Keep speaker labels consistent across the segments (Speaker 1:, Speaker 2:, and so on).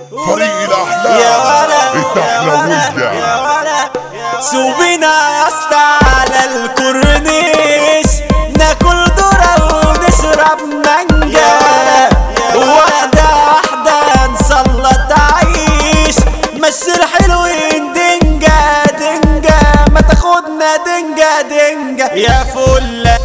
Speaker 1: فريق الأحلام
Speaker 2: يا ولا يا
Speaker 1: التحلوية.
Speaker 2: ولا يا ولا سوبنا يا اسطى على الكورنيش ناكل ذرة ونشرب مانجا واحدة واحدة نسلط عيش مشي الحلوين دنجا دنجا ما تاخدنا دنجا دنجا يا فلة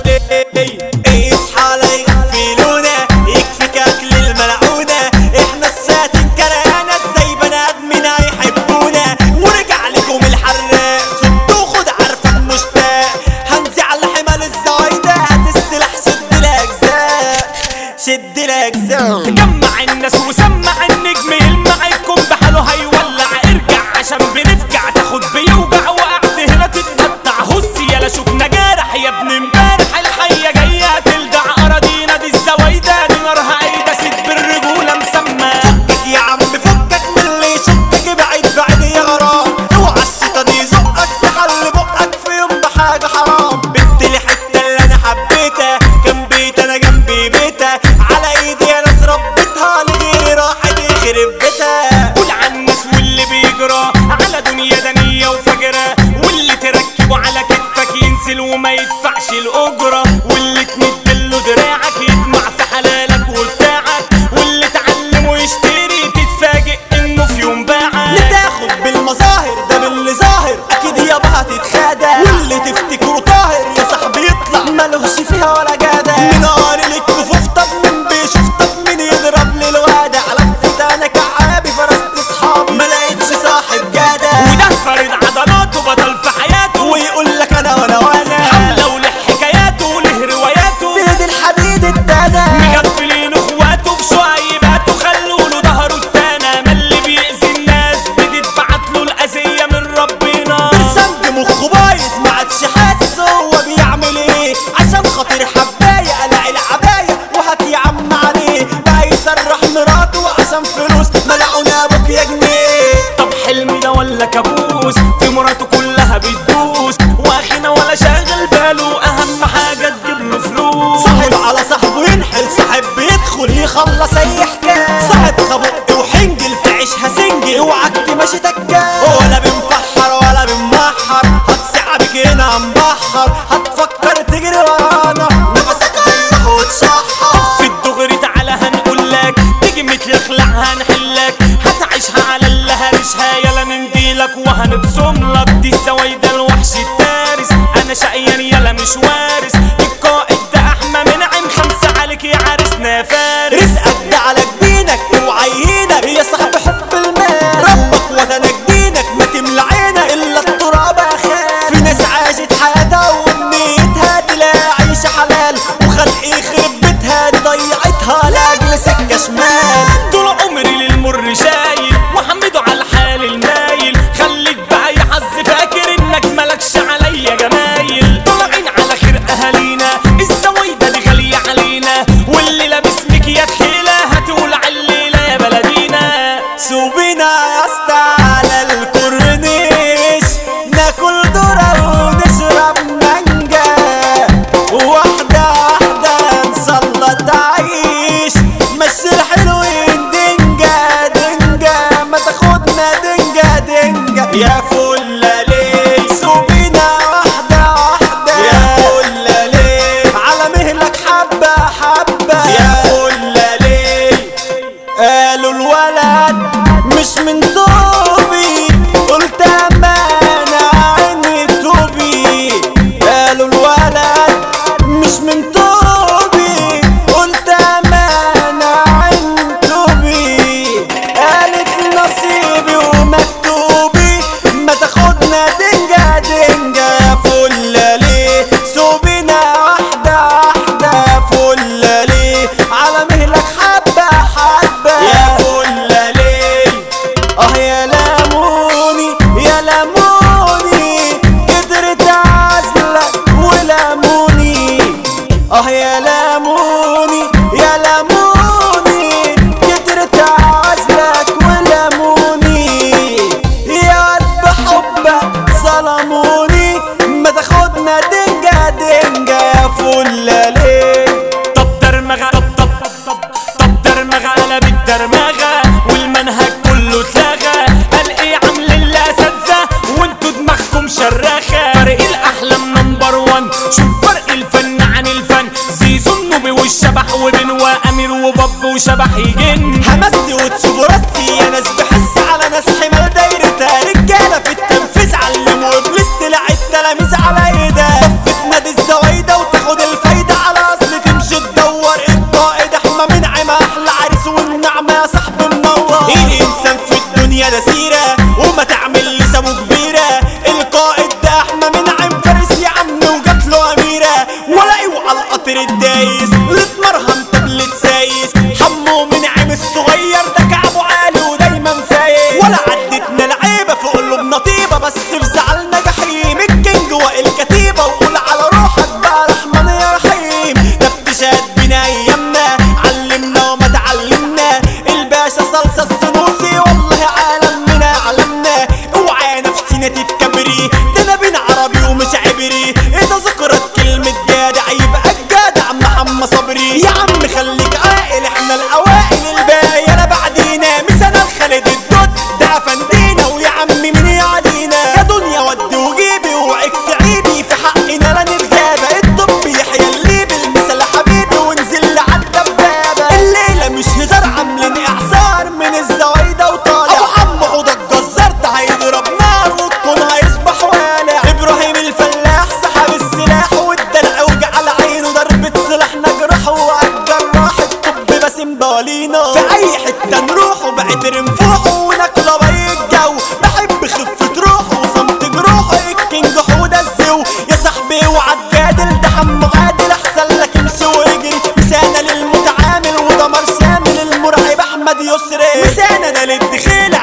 Speaker 2: اصحى لا يغفلونا يكفيك اكل الملعونة احنا الساتن كرهانا ازاي بني ادمين هيحبونا ورجع لكم الحراق صد وخد عارفك مشتاق هنزع على حمال الزايدة هات السلاح شد الاجزاء شد الاجزاء
Speaker 3: جمع الناس وسمع النجم يلمعكم بحاله هيولع ارجع عشان بنفجع تاخد بيوجع وقعت هنا تتقطع هص يلا شوفنا جارح يا ابن امبارح الحية جاية تلدع اراضينا دي الزوايدة دي نارها قايدة ست بالرجولة مسمى
Speaker 2: فكك يا عم فكك من اللي يشكك بعيد بعيد يا غرام اوعى الشيطان يزقك تخلي بقك في يوم بحاجة حرام بنت لي حتة اللي انا حبيتها كان بيت انا جنبي بيتها على ايدي يا ناس ربيتها لغيري راحت يخرب بيتها
Speaker 3: قول عن الناس واللي بيجرى على دنيا دنية وفجرة واللي تركبه على كتفك ينسل وما يدفعش الأجرة واللي تمد له دراعك يطمع في حلالك وبتاعك واللي تعلمه يشتري تتفاجئ انه في يوم باعك
Speaker 2: لتاخد بالمظاهر ده باللي ظاهر اكيد يابا هتتخادع واللي تفتكره طاهر يا صاحبي يطلع ملوش فيها ولا جدع من قال لك كفوف طب من بيشوف طب مين يضرب لي الوادع لفت انا كعابي فرست اصحابي ما لقيتش صاحب جدع
Speaker 3: وده فرد عضلاته بطل في حياته
Speaker 2: ويقول لك انا وانا وانا
Speaker 3: حملة وله حكاياته وله رواياته
Speaker 2: بيد الحديد الدادا
Speaker 3: مغفلين اخواته بشعيباته خلوا له ظهره التانى ما اللي بيأذي الناس بتتبعت له الأذية من ربنا
Speaker 2: برسنج مخه بايظ ما عادش حاسس هو بيعمل ايه عشان خاطر حبايه الاقي العبايه وهات يا عم عليه بقى يسرح مراته عشان فلوس ملعونا ابوك يا جنيه
Speaker 3: طب حلمي ده ولا كابوس في مراته كلها بتدوس واخينا ولا شاغل باله اهم حاجه تجيب له فلوس
Speaker 2: صاحب على صاحبه ينحل صاحب بيدخل يخلص اي حكايه صاحب خبق وحنجل تعيشها سنجل اوعك تمشي تكا ولا بنفحر ولا بنمحر هتسعبك هنا مبحر هتفكر تجري ورانا نفسك هيروح وتشحر
Speaker 3: في الدغري تعالى هنقول لك تيجي متلخلع هنحلك هتعيشها على اللي هرشها يلا ننديلك وهنبصم لك دي السويدة الوحش التارس انا شقيان يلا مش وارث القائد ده احمى منعم خمسة عليك يا عرسنا فارس
Speaker 2: رزقك ده على جبينك اوعى يهينك يا صاحب حب المال ربك وطنك دينك ما تملى عينك الا التراب اخاف في ناس عاشت حياتها وامنيتها تلاقي عيشه حلال وخلق يخرب بيتها دي ضيعتها لاجل سكه شمال
Speaker 3: طول عمري للمر شايل وحمده على الحال المايل خليك بقى يا حظ فاكر انك ملكش عليا جمايل طالعين على خير اهالينا السويدة دي غالية علينا واللي لابس مكيات حيلة هتقول على الليلة يا بلدينا
Speaker 2: سوبينا يا اسطى على الكورنيش ناكل ذرة ونشرب مانجا واحدة واحدة نسلط عيش مشي الحلوين دنجا دنجا ما تاخدنا دنجا دنجا يا فلة ليه سوبينا واحدة واحدة يا فلة ليه على مهلك حبة حبة يا فلة ليه قالوا الولد مش من طوبي قلت امانة عيني توبي قالوا الولد مش من طوبي قلت امانة عيني توبي قالت نصيبي ومكتوبي ما تاخدنا دنجا دنجا يا فلة ليه سوبنا واحدة واحدة يا فلة ليه على مهلك حبة حبة يا فلة ليه اه يا ولا سيرة وما تعمل لسانه كبيرة القائد ده احمى من عم فارس يا عم وجات له اميرة ولا اوعى القطر الدايس لتمرهم تبلت سايس حمو من عم الصغير ده كعبه عالي ودايما فايز ولا عدتنا لعيبة في قلوبنا طيبة بس في زعلنا جحيم الكينج والكتيبة وقول على روحك بقى رحمن يا رحيم ده اكتشاف بينا ايامنا علمنا وما تعلمنا الباشا صلصة السنوسي والله عالمنا علمنا اوعى نفسنا تتكبري ده انا بين عربي ومش عبري اذا ذكرت كلمة جدع يبقى الجدع محمد صبري يا عم خليك عاقل احنا الاوائل الباقي انا بعدينا مثلا خالد الدود ده فندينا ويا عم مين يعدينا يا دنيا ودي وجيبي وعك تعيبي في حقنا لا نتغابى الطب يحيى الليبي المثل حبيبي ونزل عالدبابة الليلة مش هزار عاملين اعصار من الزوايدة وطالع ابو حمو حوضة الجزار ده هيضرب نار والكون هيصبح والع ابراهيم الفلاح سحب السلاح والدلع وجعل عينه ضربة سلاح نجرحه وعالجراح الطب باسم بالينا في اي حتة نروح وبعد رنفوحه وناكل بي الجو بحب خفة روحه وصمت جروحه الكينج حودة الزو يا صاحبي وعالجادل ده حمو عادل احسن لك امشي واجري مسانة للمتعامل ودمر شامل المرعب احمد يسري مسانة ده للدخيل